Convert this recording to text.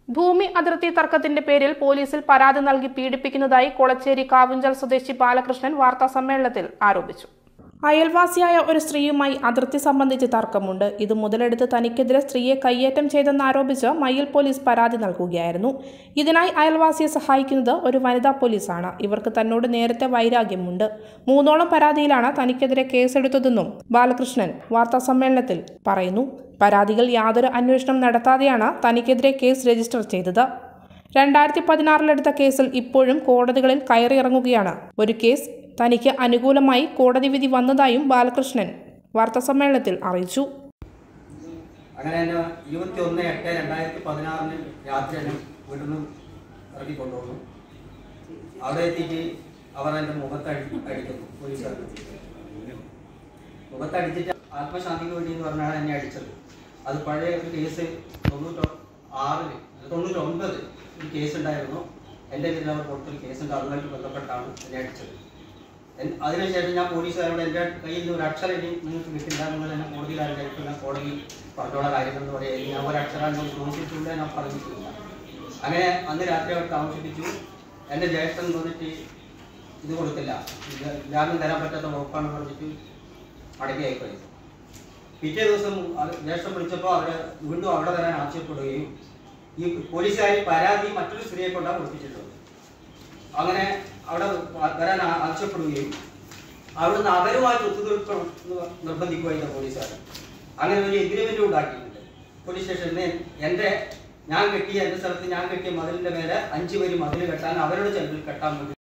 ഭൂമി അതിർത്തി തർക്കത്തിന്റെ പേരിൽ പോലീസിൽ പരാതി നൽകി പീഡിപ്പിക്കുന്നതായി കൊളച്ചേരി കാവുഞ്ചൽ സ്വദേശി ബാലകൃഷ്ണൻ വാർത്താസമ്മേളനത്തിൽ ആരോപിച്ചു അയൽവാസിയായ ഒരു സ്ത്രീയുമായി അതിർത്തി സംബന്ധിച്ച് തർക്കമുണ്ട് ഇത് മുതലെടുത്ത് തനിക്കെതിരെ സ്ത്രീയെ കയ്യേറ്റം ചെയ്തെന്ന് ആരോപിച്ച് മയ്യിൽ പോലീസ് പരാതി നൽകുകയായിരുന്നു ഇതിനായി അയൽവാസിയെ സഹായിക്കുന്നത് ഒരു വനിതാ പോലീസാണ് ഇവർക്ക് തന്നോട് നേരത്തെ വൈരാഗ്യമുണ്ട് മൂന്നോളം പരാതിയിലാണ് തനിക്കെതിരെ കേസെടുത്തതെന്നും ബാലകൃഷ്ണൻ വാർത്താസമ്മേളനത്തിൽ പറയുന്നു പരാതികൾ യാതൊരു അന്വേഷണം നടത്താതെയാണ് തനിക്കെതിരെ കേസ് രജിസ്റ്റർ ചെയ്തത് രണ്ടായിരത്തി പതിനാറിലെടുത്ത കേസിൽ ഇപ്പോഴും കോടതികളിൽ കയറിയിറങ്ങുകയാണ് ഒരു കേസ് തനിക്ക് അനുകൂലമായി കോടതി വിധി വന്നതായും ബാലകൃഷ്ണൻ വാർത്താസമ്മേളനത്തിൽ അറിയിച്ചു അങ്ങനെ എന്നെ ഇരുപത്തി ഒന്ന് എട്ട് രണ്ടായിരത്തി പതിനാറിന് രാത്രി എന്നെ വീട്ടിൽ നിന്ന് ഇറക്കി കൊണ്ടുപോകുന്നു അവിടെ എത്തിയിട്ട് അവർ എൻ്റെ മുഖത്ത് അടി അടിക്കുന്നു പോലീസുകാർ മുഖത്തടിച്ചിട്ട് ആത്മശാന്തിക്ക് വേണ്ടി എന്ന് പറഞ്ഞാണ് എന്നെ അടിച്ചത് അത് പഴയ ഒരു കേസ് തൊണ്ണൂറ്റൊ ആറില് തൊണ്ണൂറ്റൊൻപത് ഒരു കേസ് ഉണ്ടായിരുന്നു എൻ്റെ പേരിൽ അവർ കൊടുത്തൊരു കേസ് ഉണ്ട് അതുമായിട്ട് ബന്ധപ്പെട്ടാണ് എന്നെ അടിച്ചത് എൻ- അതിനുശേഷം ഞാൻ പോലീസുകാരോട് എൻ്റെ കയ്യിൽ നിന്ന് ഒരു അക്ഷരം ഇനി നിങ്ങൾക്ക് കിട്ടില്ല നിങ്ങൾ എന്നെ കോടതിയിൽ അറിയിക്കുന്ന കോടതി പറഞ്ഞോള കാര്യങ്ങൾ എന്ന് പറയുക ഞാൻ ഒരു അക്ഷരം ചോദിച്ചിട്ടില്ല ഞാൻ പറഞ്ഞിട്ടില്ല അങ്ങനെ അന്ന് രാത്രി അവർ താമസിപ്പിച്ചു എൻ്റെ ജ്യേഷ്ഠൻ വന്നിട്ട് ഇത് കൊടുത്തില്ല ഇത് ജാമ്യം തരാൻ പറ്റാത്ത വകുപ്പാണെന്ന് പറഞ്ഞിട്ട് മടക്കി അയക്കുകയും പിറ്റേ ദിവസം അത് ജ്യേഷ്ഠൻ വിളിച്ചപ്പോൾ അവരെ വീണ്ടും അവിടെ വരാൻ ആവശ്യപ്പെടുകയും ഈ പോലീസുകാർ പരാതി മറ്റൊരു സ്ത്രീയെ കൊണ്ടാണ് കൊടുപ്പിച്ചിട്ടുള്ളത് അങ്ങനെ അവിടെ വ- വരാൻ ആ- ആവശ്യപ്പെടുകയും അവിടുന്ന് അവരുമായിട്ട് ഒത്തുതീർപ്പം നിർബന്ധിക്കുകയും പോലീസുകാർ അങ്ങനെ ഒരു എഗ്രിമെന്റ് ഉണ്ടാക്കിയിട്ടുണ്ട് പോലീസ് സ്റ്റേഷനിൽ എൻ്റെ ഞാൻ കെട്ടിയ എൻ്റെ സ്ഥലത്ത് ഞാൻ കെട്ടിയ മതിലിന്റെ മേലെ അഞ്ച് വരി മതിൽ കെട്ടാൻ അവരുടെ ചെലവിൽ കെട്ടാൻ വേണ്ടി